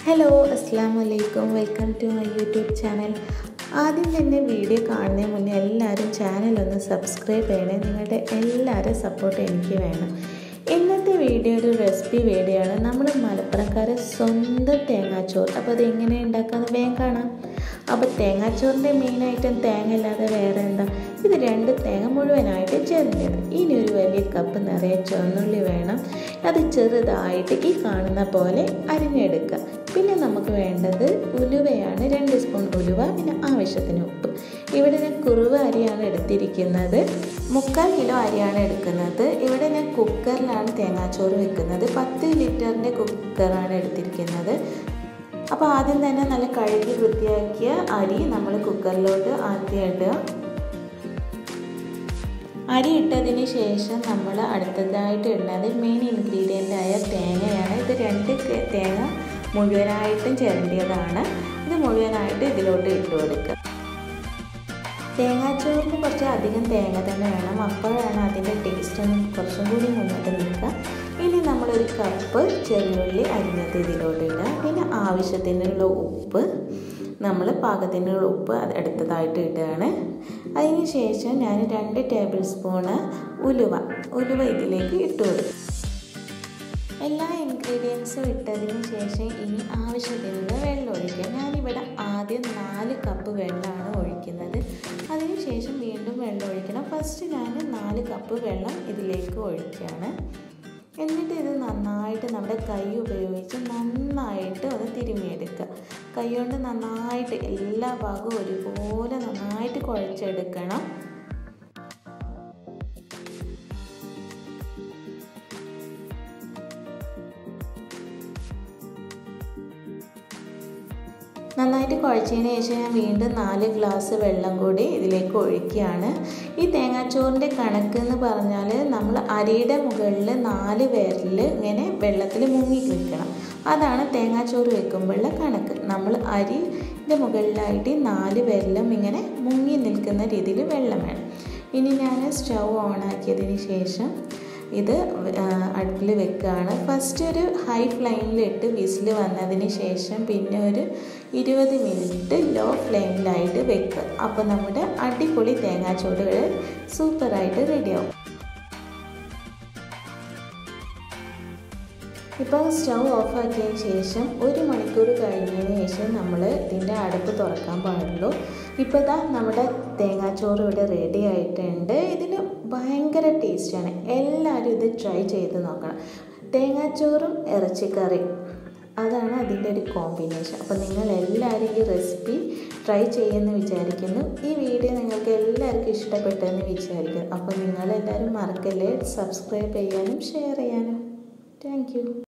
hello അസ്സാം വലൈക്കും welcome to my YouTube channel ആദ്യം തന്നെ വീഡിയോ കാണുന്നതിന് മുന്നേ എല്ലാവരും ചാനൽ ഒന്ന് സബ്സ്ക്രൈബ് ചെയ്യണേ നിങ്ങളുടെ എല്ലാവരും സപ്പോർട്ട് എനിക്ക് വേണം ഇന്നത്തെ വീഡിയോ ഒരു റെസിപ്പി വീഡിയോ ആണ് നമ്മൾ മലപ്പുറക്കാരെ സ്വന്തം തേങ്ങാച്ചോറ് അപ്പോൾ അത് എങ്ങനെ ഉണ്ടാക്കാമെന്ന് വേഗം കാണാം അപ്പോൾ തേങ്ങാച്ചോറിൻ്റെ മെയിൻ ഐറ്റം തേങ്ങ അല്ലാതെ വേറെ എന്താ ഇത് രണ്ട് തേങ്ങ മുഴുവനായിട്ട് ചെറിഞ്ഞത് ഇനി ഒരു വലിയ കപ്പ് നിറയെ ചുവന്നുള്ളി വേണം അത് ചെറുതായിട്ട് ഈ കാണുന്ന പോലെ അരിഞ്ഞെടുക്കുക പിന്നെ നമുക്ക് വേണ്ടത് ഉലുവയാണ് രണ്ട് സ്പൂൺ ഉലുവ പിന്നെ ആവശ്യത്തിന് ഉപ്പ് ഇവിടെ ഞാൻ കുറുവ അരിയാണ് എടുത്തിരിക്കുന്നത് മുക്കാൽ കിലോ അരിയാണ് എടുക്കുന്നത് ഇവിടെ ഞാൻ കുക്കറിലാണ് തേങ്ങാച്ചോറ് വെക്കുന്നത് പത്ത് ലിറ്ററിൻ്റെ കുക്കറാണ് എടുത്തിരിക്കുന്നത് അപ്പോൾ ആദ്യം തന്നെ നല്ല കഴുകി വൃത്തിയാക്കിയ അരി നമ്മൾ കുക്കറിലോട്ട് ആദ്യം ഇടുക അരി ഇട്ടതിന് ശേഷം നമ്മൾ അടുത്തതായിട്ട് ഇടുന്നത് മെയിൻ ഇൻഗ്രീഡിയൻ്റ് ആയ തേങ്ങയാണ് ഇത് രണ്ട് തേങ്ങ മുഴുവനായിട്ടും ചിരണ്ടിയതാണ് ഇത് മുഴുവനായിട്ട് ഇതിലോട്ട് ഇട്ട് കൊടുക്കുക തേങ്ങാച്ചോറിന് കുറച്ച് അധികം തേങ്ങ തന്നെ വേണം അപ്പോഴാണ് അതിൻ്റെ ടേസ്റ്റ് ഒന്ന് കുറച്ചും കൂടി മുന്നോട്ട് നിൽക്കുക ഇനി നമ്മളൊരു കപ്പ് ചെറിയുള്ളി അരിഞ്ഞത് ഇതിലോട്ട് ഇടുക പിന്നെ ആവശ്യത്തിനുള്ള ഉപ്പ് നമ്മൾ പാകത്തിനുള്ള ഉപ്പ് അത് അടുത്തതായിട്ട് ഇടുകയാണ് അതിന് ശേഷം ഞാൻ രണ്ട് ടേബിൾ സ്പൂണ് ഉലുവ ഉലുവ ഇതിലേക്ക് ഇട്ട് കൊടുക്കും എല്ലാ ഇൻഗ്രീഡിയൻസും ഇട്ടതിന് ശേഷം ഇനി ആവശ്യത്തിനുള്ള വെള്ളം ഒഴിക്കുക ഞാനിവിടെ ആദ്യം നാല് കപ്പ് വെള്ളമാണ് ഒഴിക്കുന്നത് അതിന് ശേഷം വീണ്ടും വെള്ളം ഒഴിക്കണം ഫസ്റ്റ് ഞാൻ നാല് കപ്പ് വെള്ളം ഇതിലേക്ക് ഒഴിക്കുകയാണ് എന്നിട്ട് ഇത് നന്നായിട്ട് നമ്മുടെ കൈ ഉപയോഗിച്ച് നന്നായിട്ട് ഒന്ന് തിരുമിയെടുക്കുക കൈ കൊണ്ട് നന്നായിട്ട് എല്ലാ ഭാഗവും ഒരുപോലെ നന്നായിട്ട് കുഴച്ചെടുക്കണം നന്നായിട്ട് കുഴച്ചതിന് ശേഷം ഞാൻ വീണ്ടും നാല് ഗ്ലാസ് വെള്ളം കൂടി ഇതിലേക്ക് ഒഴിക്കുകയാണ് ഈ തേങ്ങാച്ചോറിൻ്റെ കണക്ക് എന്ന് പറഞ്ഞാൽ നമ്മൾ അരിയുടെ മുകളിൽ നാല് പേരിൽ ഇങ്ങനെ വെള്ളത്തിൽ മുങ്ങി നിൽക്കണം അതാണ് തേങ്ങാച്ചോറ് വെക്കുമ്പോഴുള്ള കണക്ക് നമ്മൾ അരിൻ്റെ മുകളിലായിട്ട് നാല് പേരിലും ഇങ്ങനെ മുങ്ങി നിൽക്കുന്ന രീതിയിൽ വെള്ളം വേണം ഇനി ഞാൻ സ്റ്റൗ ഓണാക്കിയതിന് ശേഷം ഇത് അടുപ്പിൽ വെക്കുകയാണ് ഫസ്റ്റ് ഒരു ഹൈ ഫ്ലെയിമിലിട്ട് വിസിൽ വന്നതിന് ശേഷം പിന്നെ ഒരു ഇരുപത് മിനിറ്റ് ലോ ഫ്ലെയിമിലായിട്ട് വെക്കുക അപ്പോൾ നമ്മുടെ അടിപൊളി തേങ്ങാച്ചോറുകൾ സൂപ്പറായിട്ട് റെഡിയാവും ഇപ്പോൾ സ്റ്റൗ ഓഫാക്കിയതിന് ശേഷം ഒരു മണിക്കൂർ കഴിഞ്ഞതിന് ശേഷം നമ്മൾ ഇതിൻ്റെ അടുപ്പ് തുറക്കാൻ പാടുള്ളൂ ഇപ്പോൾ ഇതാ നമ്മുടെ തേങ്ങാച്ചോറ് ഇവിടെ റെഡി ആയിട്ടുണ്ട് ഇതിന് ഭയങ്കര ടേസ്റ്റാണ് എല്ലാവരും ഇത് ട്രൈ ചെയ്ത് നോക്കണം തേങ്ങാച്ചോറും ഇറച്ചിക്കറി അതാണ് അതിൻ്റെ ഒരു കോമ്പിനേഷൻ അപ്പോൾ നിങ്ങൾ എല്ലാവരും ഈ റെസിപ്പി ട്രൈ ചെയ്യുമെന്ന് വിചാരിക്കുന്നു ഈ വീഡിയോ നിങ്ങൾക്ക് എല്ലാവർക്കും ഇഷ്ടപ്പെട്ടെന്ന് വിചാരിക്കുന്നു അപ്പോൾ നിങ്ങളെല്ലാവരും മറക്കല്ലേ സബ്സ്ക്രൈബ് ചെയ്യാനും ഷെയർ ചെയ്യാനും താങ്ക്